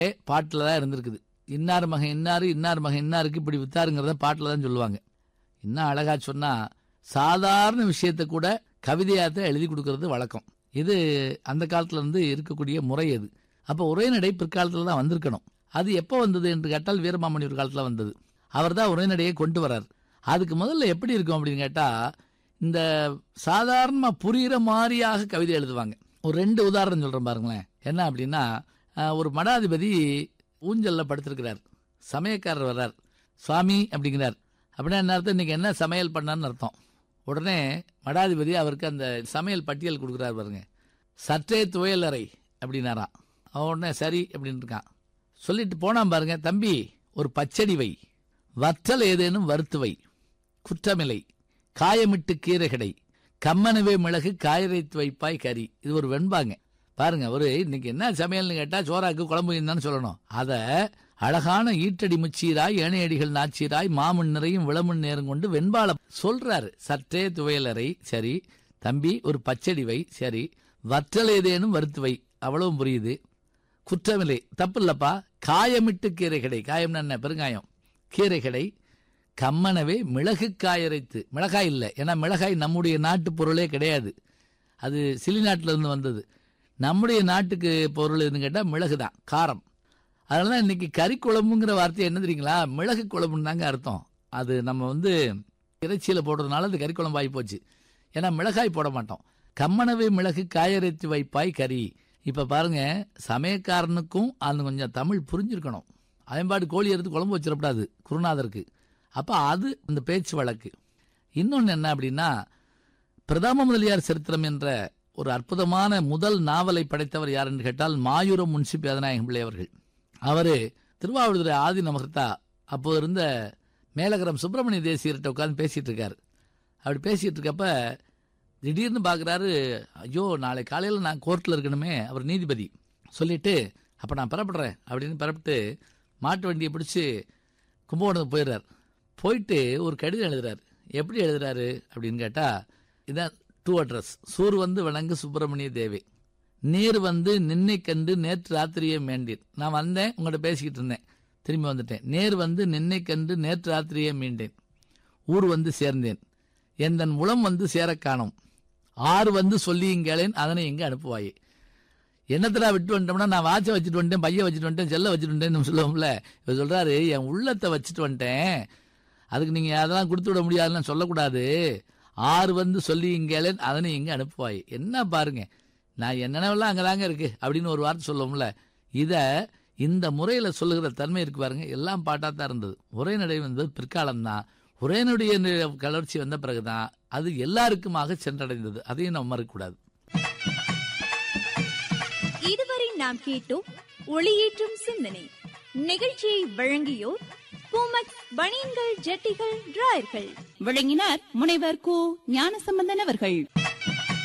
பாட்டில் தான் இருந்திருக்குது இன்னார் மகன் இன்னாரு இன்னார் மகன் இன்னாருக்கு இப்படி வித்தாருங்கிறத பாட்டில் தான் சொல்லுவாங்க இன்னும் அழகா சொன்னா சாதாரண விஷயத்தை கூட கவிதையாத்த எழுதி கொடுக்கறது வழக்கம் இது அந்த காலத்துல இருந்து இருக்கக்கூடிய முறை அது அப்போ உரைநடை பிற்காலத்துல தான் வந்திருக்கணும் அது எப்போ வந்தது என்று கேட்டால் வீரமாமணி ஒரு காலத்துல வந்தது அவர் தான் உரைநடையை கொண்டு வரார் அதுக்கு முதல்ல எப்படி இருக்கும் அப்படின்னு கேட்டா இந்த சாதாரணமா புரிகிற மாதிரியாக கவிதை எழுதுவாங்க ஒரு ரெண்டு உதாரணம் சொல்றேன் பாருங்களேன் என்ன அப்படின்னா அஹ், ஒரு மடாதிபதி ஊஞ்சல்ல படுத்திருக்கிறார் சமயக்காரர் வர்றார் சுவாமி அப்படிங்கிறார் அப்படின்னா என்ன அர்த்தம் இன்னைக்கு என்ன சமையல் பண்ணான்னு அர்த்தம் உடனே மடாதிபதி அவருக்கு அந்த சமையல் பட்டியல் கொடுக்குறாரு பாருங்க சற்றே துவையலறை அப்படின்னாராம் அவன் உடனே சரி அப்படின்னு இருக்கான் சொல்லிட்டு போனான் பாருங்க தம்பி ஒரு பச்சடி வை வற்றல் ஏதேனும் வறுத்து வை குற்றமில்லை காயமிட்டு கீரை கிடை கம்மனவே மிளகு காயரைத்து வைப்பாய் கறி இது ஒரு வெண்பாங்க பாருங்க ஒரு இன்னைக்கு என்ன சமையல்னு கேட்டா சோறாக்கு குழம்பு இருந்தான்னு சொல்லணும் அத அழகான ஈட்டடி முச்சீராய் ஏனையடிகள் நாச்சீராய் மாமண் நிறையும் விளமண் நேரம் கொண்டு வெண்பால சொல்றாரு சற்றே துவையலறை சரி தம்பி ஒரு பச்சடி வை சரி வற்றல் ஏதேனும் வறுத்து வை அவ்வளவும் புரியுது குற்றமில்லை தப்பு இல்லப்பா காயமிட்டு கீரை கடை காயம்னா என்ன பெருங்காயம் கீரை கடை கம்மனவே மிளகு காயரைத்து மிளகாய் இல்லை ஏன்னா மிளகாய் நம்முடைய நாட்டு பொருளே கிடையாது அது சிலி நாட்டுல இருந்து வந்தது நம்முடைய நாட்டுக்கு பொருள் எதுன்னு கேட்டால் மிளகு தான் காரம் அதனால தான் இன்னைக்கு கறி குழம்புங்கிற வார்த்தை என்ன தெரியுங்களா மிளகு குழம்புன்னு தாங்க அர்த்தம் அது நம்ம வந்து இறைச்சியில் போடுறதுனால அது கறி குழம்பு ஆகி போச்சு ஏன்னா மிளகாய் போட மாட்டோம் கம்மனவே மிளகு காயரைத்து வைப்பாய் கறி இப்போ பாருங்க சமயக்காரனுக்கும் அந்த கொஞ்சம் தமிழ் புரிஞ்சிருக்கணும் அதன்பாடு கோழி எடுத்து குழம்பு வச்சிடக்கூடாது குருநாதருக்கு அப்போ அது அந்த பேச்சு வழக்கு இன்னொன்று என்ன அப்படின்னா பிரதாம முதலியார் சரித்திரம் என்ற ஒரு அற்புதமான முதல் நாவலை படைத்தவர் யார் என்று கேட்டால் மாயூரம் முன்சி பேதநாயகம் பிள்ளை அவர்கள் அவரு திருவாவூதுரை ஆதி நமகர்த்தா அப்போது இருந்த மேலகரம் சுப்பிரமணிய தேசியர்கிட்ட உட்கார்ந்து பேசிட்டு இருக்காரு அப்படி பேசிட்டு இருக்கப்ப திடீர்னு பார்க்குறாரு ஐயோ நாளை காலையில் நான் கோர்ட்டில் இருக்கணுமே அவர் நீதிபதி சொல்லிட்டு அப்போ நான் பெறப்படுறேன் அப்படின்னு பெறப்பட்டு மாட்டு வண்டியை பிடிச்சி கும்பகோணத்துக்கு போயிடுறார் போயிட்டு ஒரு கடிதம் எழுதுறாரு எப்படி எழுதுறாரு அப்படின்னு கேட்டால் இதான் டூ அட்ரஸ் சூர் வந்து வணங்கு சுப்பிரமணிய தேவி நீர் வந்து நின்னை கண்டு நேற்று ராத்திரியே மீண்டேன் நான் வந்தேன் உங்கள்கிட்ட பேசிக்கிட்டு இருந்தேன் திரும்பி வந்துட்டேன் நேர் வந்து நின்னை கண்டு நேற்று ராத்திரியே மீண்டேன் ஊர் வந்து சேர்ந்தேன் எந்தன் உளம் வந்து சேரக் காணோம் ஆறு வந்து சொல்லியுங்களேன் அதனை எங்க அனுப்புவாயே என்னத்தடா விட்டு வந்துட்டோம்னா நான் வாட்சை வச்சுட்டு வந்துட்டேன் பைய வச்சுட்டு வந்துட்டேன் செல்ல வச்சுட்டு வந்துட்டேன் சொல்லுவோம்ல இவர் சொல்றாரு என் உள்ளத்தை வச்சுட்டு வந்துட்டேன் அதுக்கு நீங்க அதெல்லாம் கொடுத்து விட முடியாதுன்னு சொல்லக்கூடாது ஆறு வந்து சொல்லியுங்களேன் அதனை எங்க அனுப்புவாய் என்ன பாருங்க நான் என் நினைவெல்லாம் அங்கதாங்க இருக்கு அப்படின்னு ஒரு வார்த்தை சொல்லுவோம்ல இத இந்த முறையில சொல்லுகிற தன்மை இருக்கு பாருங்க எல்லாம் பாட்டா தான் இருந்தது உரைநடை வந்தது பிற்காலம் தான் உரையனுடைய கலர்ச்சி வந்த பிறகுதான் அது எல்லாருக்குமாக சென்றடைந்தது அதையும் நம்ம மறக்கக்கூடாது இதுவரை நாம் கேட்டோம் ஒளியேற்றும் சிந்தனை நிகழ்ச்சியை வழங்கியோர் பூமக் பனியன்கள் ஜட்டிகள் டிராயர்கள் விளங்கினார் முனைவர் கு ஞானசம்பந்தன் அவர்கள்